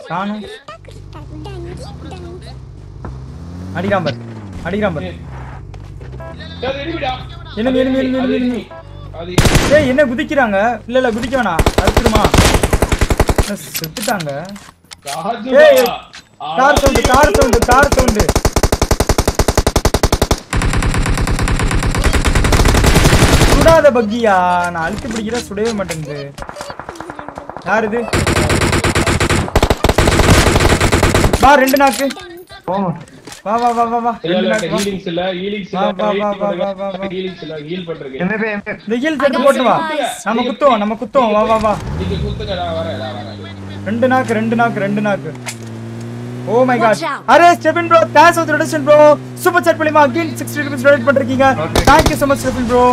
காணும் அடிக்கிறான் பாரு அடிக்கிறான் பாரு சரி, எனிமிடா. enemy, enemy, enemy, அது enemy. enemy. அது ஏய் என்ன குதிக்கிறாங்க இல்ல இல்ல குதிக்க வேணாம் அறுத்துருமா என்ன செத்துட்டாங்க ராஜுவா. ஏய் car sound car sound car sound சுடாத பக்கியா நான் அழுத்தி பிடிக்கிற சுடவே மாட்டேங்குது யார் இது வா ரெண்டு நாக்கு போங்க வா வா வா வா வா இல்ல, ரெண்டு இல்ல, நாக்கு வா. healings இல்ல, healings வா, இல்ல, வா, wait வா, வா, பண்ணுங்க. வா, வா. healings இல்ல, heal பண்றேன். எம்பி எம்பி இந்த ஹீல் செட்டு போட்டு வா நம்ம குத்துவோம் நம்ம குத்துவோம் வா வா வா நீங்க குத்துங்க, நான் வரேன், நான் வரேன். ரெண்டு நாக்கு ரெண்டு நாக்கு ரெண்டு நாக்கு oh my God Watch out. அரே Stebin bro thanks for the bro super chat மூலமா அகைன் 60 ரூபீஸ் டொனேட் பண்ணிருக்கீங்க Okay. Thank you so much Stebin bro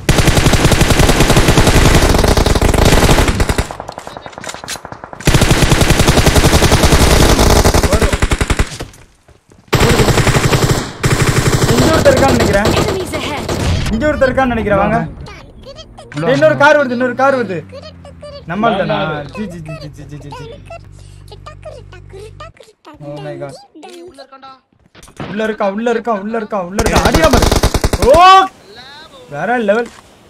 இங்க ஒருத்தர் இருக்கான்னு நினைக்கிறேன் Enemies ahead! இங்க ஒருத்தர் இருக்கான்னு நினைக்கிறேன் வாங்க ஏய், இன்னொரு கார் வருது இன்னொரு கார் வருது நம்மள்ட்ட வேண்டாம். ஜி ஜி ஜி ஜி ஜி ஜி ஜி ஓ மை காட் உள்ள இருக்கா உள்ள இருக்கா உள்ள இருக்கா உள்ள இருக்கா அடியாம இரு. ஓ வேற லெவல்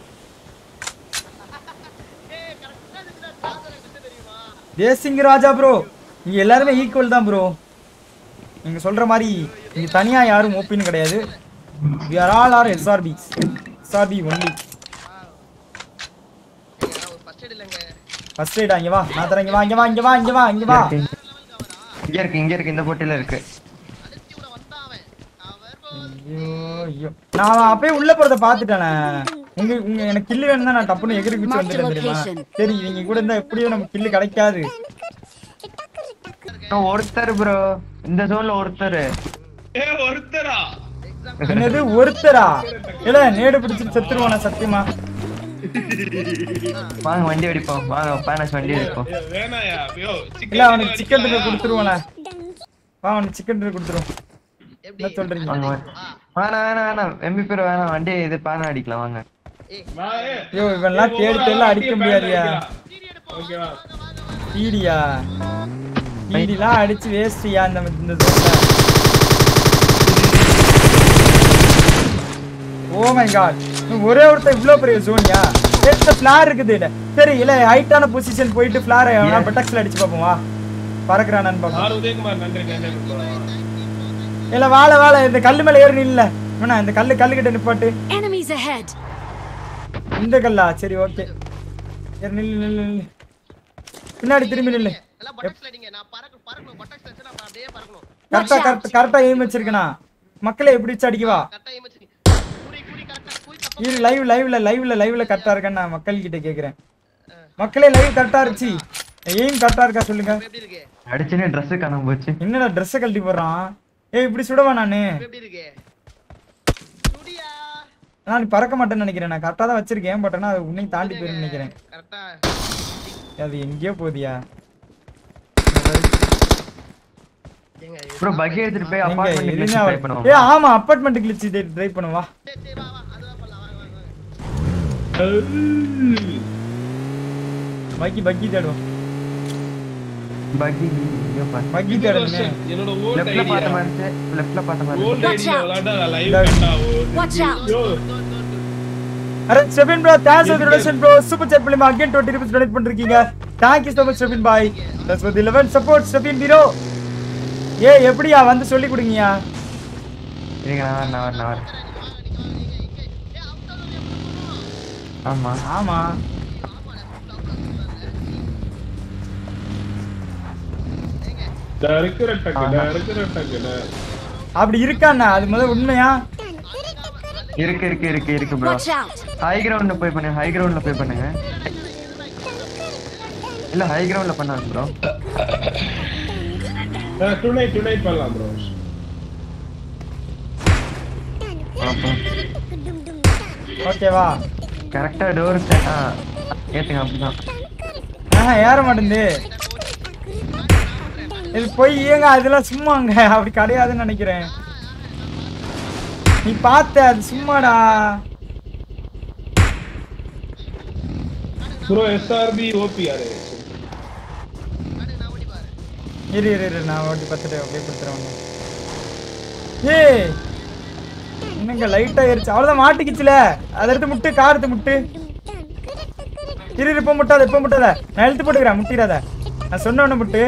தேசிங் ராஜா ப்ரோ நீங்க எல்லாருமே ஈக்குவல் தான் ப்ரோ நீங்க சொல்ற மாதிரி நீங்க தனியா யாரும் ஓப்பின்னு கிடையாது we are all are SRP SRP only first எய்டா இங்க வா நான் தரேன் இங்க வா இங்க வா இங்க வா இங்க வா இங்க வா இங்க இருக்கு இங்க இருக்கு இந்த போட்டில இருக்கு ஐயோ ஐயோ நான் அவன் அப்பயே உள்ள போறத பாத்துட்டேனே உங்க உங்க எனக்கு கில்லு வேணும்னா நான் டப்புன்னு எகிரி குச்சி Mark the வந்துட்டேன் தெரியுமா location. சரி நீங்க கூட இருந்தா எப்படியும் நமக்கு கில்லு கிடைக்காது இன்னும் ஒருத்தர் ப்ரோ இந்த ஜோன்ல ஒருத்தர் ஏய், ஒருத்தரா? என்னது ஒருத்தரா இல்ல நேடு பிடிச்சிட்டு செத்துருவானா சத்தியமா வாங்க வண்டி அடிப்போம் வாங்க பானாஸ் வண்டி அடிப்போம் ஏய், வேணாயா? ஐயோ, chicken இல்ல அவனுக்கு சிக்கன் அடிக்கலாயா? கொடுத்துருவானே வா அவனுக்கு சிக்கன் கொடுத்துருவோம் என்ன சொல்றீங்க வாங்க வாங்க. வேணாம் வேணாம் வேணாம் எம்பி பேர் வேணாம் வண்டி இது பானை அடிக்கலாம் வாங்க வா, ஏய். ஐயோ இவன்லாம் தேடி தேடி அடிக்க முடியாதுயா ஓகேவா? ஈடியா ஈடிலாம் அடிச்சு வேஸ்டியா இந்த இந்த zone ல ஓ மை காட் ஒரே ஒருத்தன் இவ்ளோ பெரிய ஜோனியா ஏத்த ஃபிளார் இருக்குது இல்ல சரி இல்ல ஹைட்டான பொசிஷன் போயிட்டு ஃபிளார் Yeah. பெட்டக்ஸ்ல அடிச்சு பாப்போம் வா பறக்குறானான்னு பாப்போம் ஆர் உதயகுமார் நன்றி நன்றி bro. இல்ல வாழ வாழ இந்த கல்லு மேல ஏறி நில்ல வேணா இந்த கல்லு கல்லு கிட்ட நிப்பாட்டு Enemies ahead! இந்த கல்லா சரி ஓகே சரி நில்லு நில்லு நில்லு பின்னாடி திரும்பி நில்லு எல்லாம் பட்டக்ஸ்ல அடிங்க நான் பறக்கணும் பறக்கணும் பட்டக்ஸ் வச்சு நான் அப்படியே பறக்கணும் கரெக்டா கரெக்ட் கரெக்டா எய்ம் வச்சிருக்கனா மக்களை எப்படி வச்சு அடிக்கவா கரெக்டா ஏமாச்சு கூடி கூடி கரெக்டா கூடி தப்பா இரு லைவ் லைவ்ல லைவ்ல லைவ்ல கரெக்டா இருக்கேன்னு நான் மக்கள் கிட்ட கேக்குறேன் மக்களே லைவ் கரெக்டா இருந்துச்சு எய்ம் கரெக்டா இருக்கா சொல்லுங்க இப்ப எப்படி இருக்கு அடிச்சுன்னு ட்ரெஸ் காணாம போச்சு என்னடா ட்ரெஸ்ஸை கழட்டி போடுறான் ஏய் இப்படி சுடவா நானு இப்ப எப்படி இருக்கு சுடியா நான் பறக்க மாட்டேன்னு நினைக்கிறேன் நான் கரெக்டா தான் வச்சிருக்கேன் பட் ஆனா அது உன்னையும் தாண்டி போயிரும் நினைக்கிறேன் கரெக்டா அது எங்கேயோ போதியா ஏங்க ப்ரோ பக்கி எடுத்துட்டு போய் எங்க அபார்ட்மெண்ட் எதுவுமே ட்ரை அவ- ஏ பண்ணுவோம் ஆமா அப்பார்ட்மெண்ட் கிளிச்சு ட்ரை பண்ணுவா சரி சரி வா வா அதுதான் பண்ணலாம் வாங்க வாங்க வாங்க பக்கி பக்கி தேடுவோம் பக்கி ஐயோ பா பக்கி இது தேடுங்க வருஷம் என்னோட old லெஃப்ட்ல idea. பார்த்த மாதிரி இருந்துச்சு லெஃப்ட்ல பார்த்த மாதிரி Old இருந்துச்சு. Watch idea out. விளையாண்டா நான் live Watch கண்டா, ஓ, Watch out! ஐயோ. அரே Sebin bro thanks for donation bro super chat மூலமா அகைன் 20 ரூபீஸ் டொனேட் பண்ணிருக்கீங்க thank you so much Sebin பாய் that's for the 11 support Sebin bro ஏ எப்படியா வந்து சொல்லி கொடுங்கயா இருங்க நான் வரேன், நான் வரேன், நான் வரேன். ஆமா ஆமா நான் இருக்கிற டக்கு, நான் இருக்கிற டக்கு, நான் அப்படி இருக்காண்ணா அது முதல்ல உண்மையா இருக்கு இருக்கு இருக்கு இருக்கு ப்ரோ Watch out! ஹை கிரவுண்ட்ல போய் பண்ணுங்க ஹை கிரவுண்ட்ல போய் பண்ணுங்க இல்ல ஹை கிரவுண்ட்ல பண்ணாங்க ப்ரோ நான் tonight, tonight பண்ணலாம் bro. ஓகேவா கரெக்டா டோர் ஆ ஏத்துங்க அப்படிதான் ஆஹா ஏற மாட்டேங்குது இது போய் ஏங்க அதெல்லாம் சும்மாங்க அப்படி கிடையாதுன்னு நினைக்கிறேன் நீ பார்த்த அது சும்மாடா Bro, SRB OP யாரு? இரு இரு இரு நான் ஓட்டி பார்த்துட்டு அப்படியே கொடுத்துறேன் ஏய் என்னங்க லைட்டா ஏறிச்சு அவ்வளவுதான் மாட்டிக்கிச்சுல அதை எடுத்து முட்டு கார் எடுத்து முட்டு இரு இரு இப்போ முட்டாத இப்போ முட்டாத நான் எழுத்து போட்டுக்கிறேன் முட்டிடாத நான் சொன்ன ஒன்று முட்டு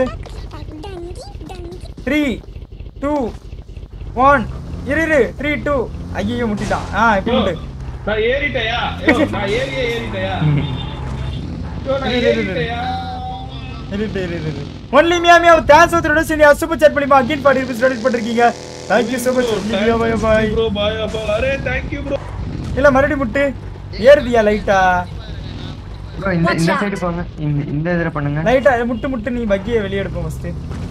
த்ரீ டூ ஒன் இரு இரு த்ரீ டூ ஐயோ முட்டிட்டான் ஆ இப்போ யோ, முட்டு நான் ஏறிட்டயா யோ, நான் ஏறியே ஏறிட்டயா யோ, நான் இரு, இரு, இரு. ஏறிட்டயா இரு இரு இரு இரு only Mia Mia thanks for donation யா சூப்பர் சாட் பண்ணிமா அகைன் ஃபார் ருபீஸ் டொனேட் பண்ணிருக்கீங்க thank you so much Mia bye bye bro bye bye அரே thank you bro இல்ல மறுபடியும் முட்டு ஏறுதியா லைட்டா ப்ரோ இந்த இந்த சைடு போங்க இந்த இந்த இதுல பண்ணுங்க லைட்டா முட்டு முட்டு நீ பக்கிய வெளிய எடுப்போம் ஃபர்ஸ்ட்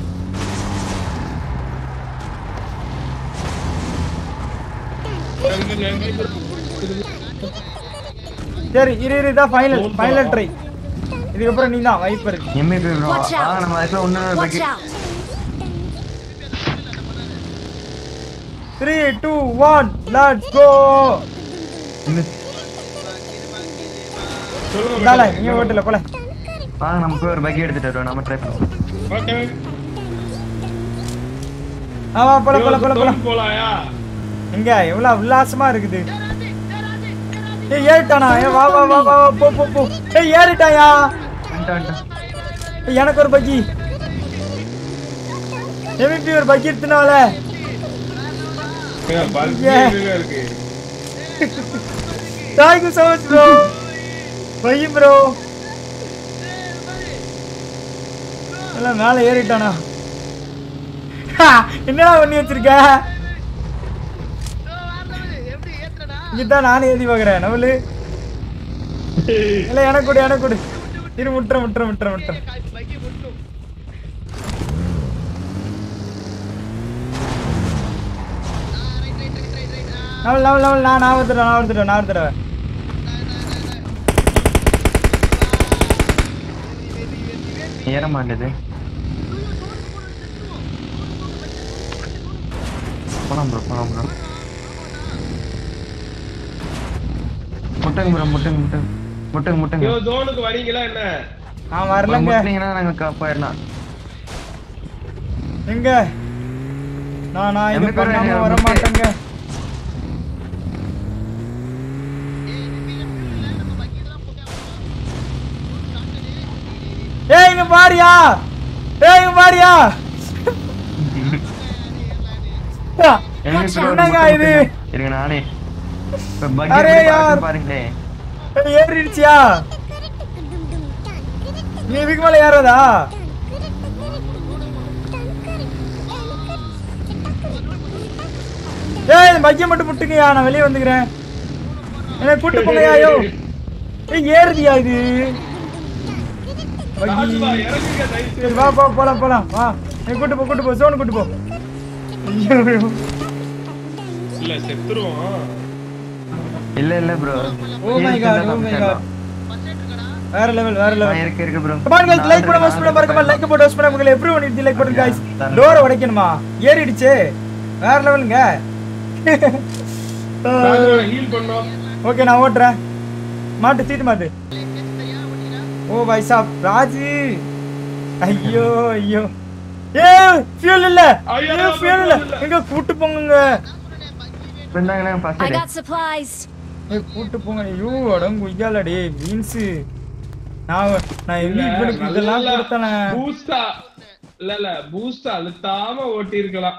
எங்க எங்க சரி இரு இரு இதான் ஃபைனல் ஃபைனல் ட்ரை இதுக்கப்புறம் நீ தான் viper MAP bro Watch ah out. நம்ம அதுக்குள்ள ஒண்ணு Watch bucket out! Three two one let's go சொல்லுங்க இந்தால நீ ஓட்டல போல வாங்க நம்ம போய் ஒரு பக்கெட் எடுத்துட்டு வருவோம் நம்ம ட்ரை பண்ணுவோம் ஓகே ஆமா போல போல போல போல போலாயா எங்க எவ்வளவு உல்லாசமா இருக்குது ஏய் ஏறிட்டானா ஏ வா வா வா வா வா, போ போ போ ஏய் ஏறிட்டாயா வந்துட்டோம், வந்துட்டோம். ஏய், எனக்கு ஒரு பக்கி எம்பி ஒரு பக்கி எடுத்துனால ஏங்க, பல்கி Yeah. எங்க இருக்கு thank you so much bro பைய ப்ரோ எல்லாம் மேல ஏறிட்டானா ஹா, என்னடா பண்ணி வச்சிருக்க எப்படி ஏத்துறடா இங்கதான் நானே ஏறி பார்க்கறேன் நவலு இல்ல எனக்கு கொடு எனக்கு கொடு இரு முட்டுற முட்டுற முட்டுற முட்டுற பைக்கி முட்டும் நவல் நவல் நவல் நான் நான் ஒருத்தர நான் ஒருத்தர நான் ஒருத்தர ஏற மாட்டேது போலாம் ப்ரோ போலாம் ப்ரோ முட்டைங்க ப்ரோ முட்டைங்க முட்டைங்க முட்டைங்க முட்டைங்க யோ ஜோனுக்கு வரீங்களா என்ன நான் வரலங்க முட்டினீங்கன்னா நாங்க க- போயிடலாம் எங்க நான் நான் இது எம்பி பேரு பண்ணாம என்ன வர முட்டு? மாட்டேங்க ஏய் இங்க பாரியா ஏய் இங்க பாரியா எங்க ப்ரோ என்னங்க இது இருங்க நானே இப்ப அரே பக்கெட் யார். பாருங்களே ஏய், ஏறிடுச்சியா நீ இதுக்கு மேல ஏறாதா ஏய் இந்த பைக்கை மட்டும் முட்டுங்கயா நான் வெளியே வந்துக்கிறேன் என்ன கூட்டு போங்கயா ஐயோ ஏய் ஏறுதியா இது பைக்கி. ராஜுபா, இறங்குங்க தயவு சரி, செய்து. வா போ போலாம் போலாம் வா நீ கூட்டு போ கூட்டு போ சோனு கூட்டு போ ஐயோ ஐயோ. இல்ல செத்துருவோம் இல்ல இல்ல bro Oh my God, oh my God. வேற லெவல் வேற லெவல் இருக்கு இருக்கு ப்ரோ கமான் गाइस லைக் பண்ண மஸ்ட் பண்ண மறக்காம லைக் போட்டு வாஸ் பண்ண உங்களை எவ்ரி ஒன் லைக் பண்ணுங்க गाइस தரேன். டோர் உடைக்கணுமா ஏறிடுச்சே வேற லெவலுங்க ராஜுபா, heal பண்ணோம் ஓகே நான் ஓட்டுறேன் மாட்டு சீட்டு மாட்டு ஓ பாய் சாப் ராஜு ஐயோ ஐயோ ஏ ஃபியூல் இல்ல ஐயோ, ஐயோ ஃபியூல் இல்ல fuel இல்ல. எங்க கூட்டு போங்க இருந்தாங்க I ஃபர்ஸ்ட் got supplies. ஏ கூட்டு போங்க ஐயோ அடங்கு ஐயாலடே பீன்ஸ் நான் நான் எங்க இவனுக்கு இதெல்லாம் கொடுத்தனே பூஸ்டா இல்ல இல்ல பூஸ்ட் அழுத்தாம ஓட்டி இருக்கலாம்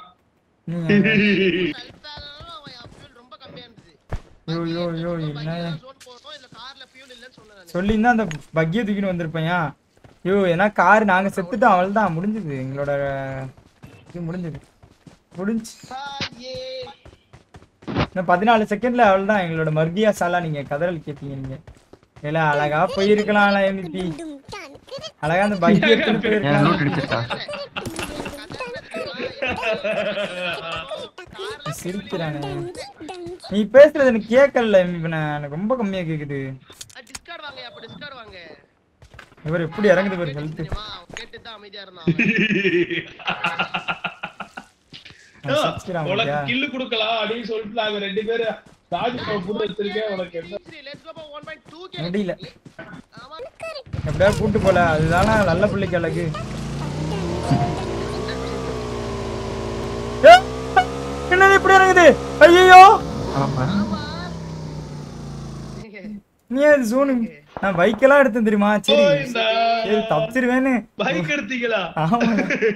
ரொம்ப கம்மியா இருந்தது ஐயோ ஐயோ ஐயோ என்ன ஜோன் போறோம் இல்ல கார்ல ஃபியூல் இல்லன்னு சொன்னேன் நானு. சொல்லியிருந்தா அந்த பக்கியை தூக்கிட்டு வந்திருப்பேன் ஐயோ ஏன்னா கார் நாங்க செத்துட்டோம் அவள் தான் முடிஞ்சது எங்களோட இது முடிஞ்சது முடிஞ்சு தாயே. இன்னும் பதினாலு செகண்ட்ல அவள் தான் எங்களோட மர்கியா சாலா நீங்க கதறல் கேட்டீங்க நீங்க இல்ல அழகா போயிருக்கலாம் எம்பிபி அழகா அந்த பக்கி எடுத்துட்டு ஏன் போயிருக்கலாம் லூட் அடிச்சிட்டா சிரிக்கிறானே நீ பேசுறது எனக்கு கேட்கல எம்பிபி நான் எனக்கு ரொம்ப கம்மியா கேக்குது அஹ் discard வாங்க அப்ப discard வாங்க இவர் எப்படி இறங்குது பாரு ஹெல்த் தெரியுமா கேட்டு தான் அமைதியா இருந்தான் அவன். சிரிக்கிறான் உனக்கு பாத்தியா? கில்லு கொடுக்கலாம் அப்படின்னு சொல்லிட்டு நாங்க ரெண்டு பேரும் ராஜுபா புது வச்சிருக்கேன் உனக்கு என்ன Three, let's go for 1.2 K. முடியல ஆமா. எப்படியா கூட்டு போல அதுதானே நல்ல பிள்ளைக்கு அழகு ஐயோ ஆமா நீ அது ஜோனு நான் பைக்கெல்லாம் எடுத்தேன் தெரியுமா சரி கோவிந்தா. சரி தப்பிச்சிருவேன்னு பைக் எடுத்தீங்களா ஆமா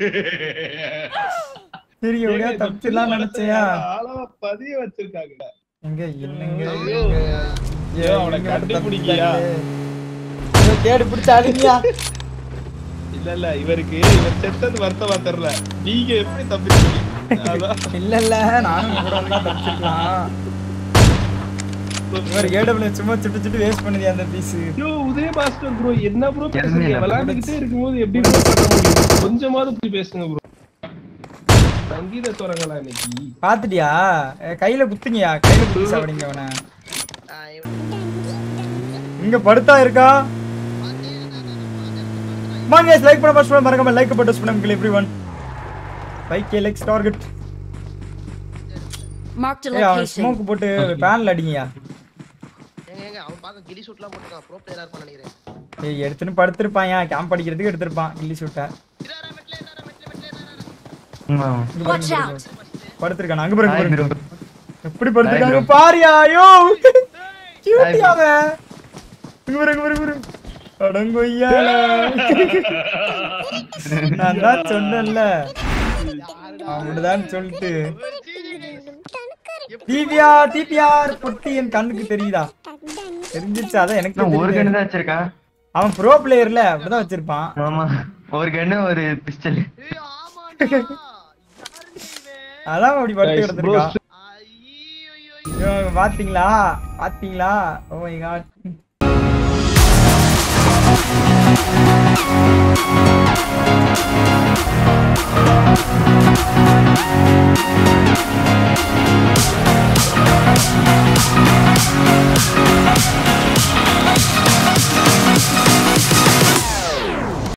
சரி எப்படியா தப்பிச்சிடலாம் நினைச்சையா ஆளவா பதிய வச்சிருக்காங்க எங்க என்னங்க ஐயோ. எங்க? ஐயோ, அவனை எங்க கண்டுபிடிக்கியா? தப்பிச்சிட்டாங்களே. ஐயோ, தேடி பிடிச்ச அழுகியா இல்ல இல்ல இவருக்கு இவர் செத்தது வருத்தமா தெரியல நீங்க எப்படி தப்பிச்சீங்க அதான். இல்ல இல்ல நானும் உங்க கூட தான் தப்பிச்சிருக்கலாம் இவர் ஏடபிள்யூ சும்மா சுட்டு சுட்டு வேஸ்ட் பண்ணுது அந்த பீஸ் ஐயோ உதய பாஸ்கர் ப்ரோ என்ன ப்ரோ என்ன பேசுறீங்க இல்ல, விளையாண்டுகிட்டே இருக்கும்போது எப்படி ப்ரோ பண்ண முடியும் கொஞ்சமாவது இப்படி பேசுங்க ப்ரோ சங்கீத சுரங்களா இன்னைக்கு பாத்துட்டியா ஏ, கையில குத்துங்கயா கையில குத்து சாப்பிடுங்க அவனை இங்க படுத்தா இருக்கா வாங்க லைக் பண்ண ஃபர்ஸ்ட் மறக்காம லைக் பண்ண டச் பண்ணுங்க everyone bike like target Marked a ஏய் அவன் location. ஸ்மோக் போட்டு பேன்ல அடிங்கயா ஏங்க ஏங்க அவன் பார்க்க கிலி ஷூட்லாம் போட்டுருக்கான் ப்ரோ பிளேயரா இருப்பான்னு நினைக்கிறேன் ஏய் எடுத்துன்னு படுத்திருப்பான் கேம்ப் அடிக்கிறதுக்கு எடுத்திருப்பான் கில்லி சூட்டை இதாரா மெட்ல இதாரா மெட்ல மெட்ல இதாரா ஆமா. Watch out! படுத்திருக்கான் அங்க பாருங்க Hi, பாருங்க. bro. எப்படி படுத்திருக்காங்க Hi, bro. பாரியா ஐயோ கியூட்டி bro. அவன் இங்க பாரு இங்க பாரு இங்க பாரு அடங்கொய்யால நான் தான் சொன்னேன்ல அப்படிதான் சொல்லிட்டு டிவியா டிபிஆர் பொட்டி என் கண்ணுக்கு தெரியுதா தெரிஞ்சிச்சு அதான் எனக்கு இன்னும் ஒரு தெரியுது. கண்ணு தான் வச்சிருக்கா அவன் ப்ரோ பிளேயர்ல அப்படிதான் வச்சிருப்பான் ஆமா ஒரு கண்ணு ஒரு பிஸ்டல் ஏய் ஆமாடா யாருங்க இவன் அதான் அப்படி படுத்து Guys, bro, கிடந்திருக்கான் ஐயோ ஐயோ, பாத்தீங்களா பாத்தீங்களா ஓ மை காட் Watch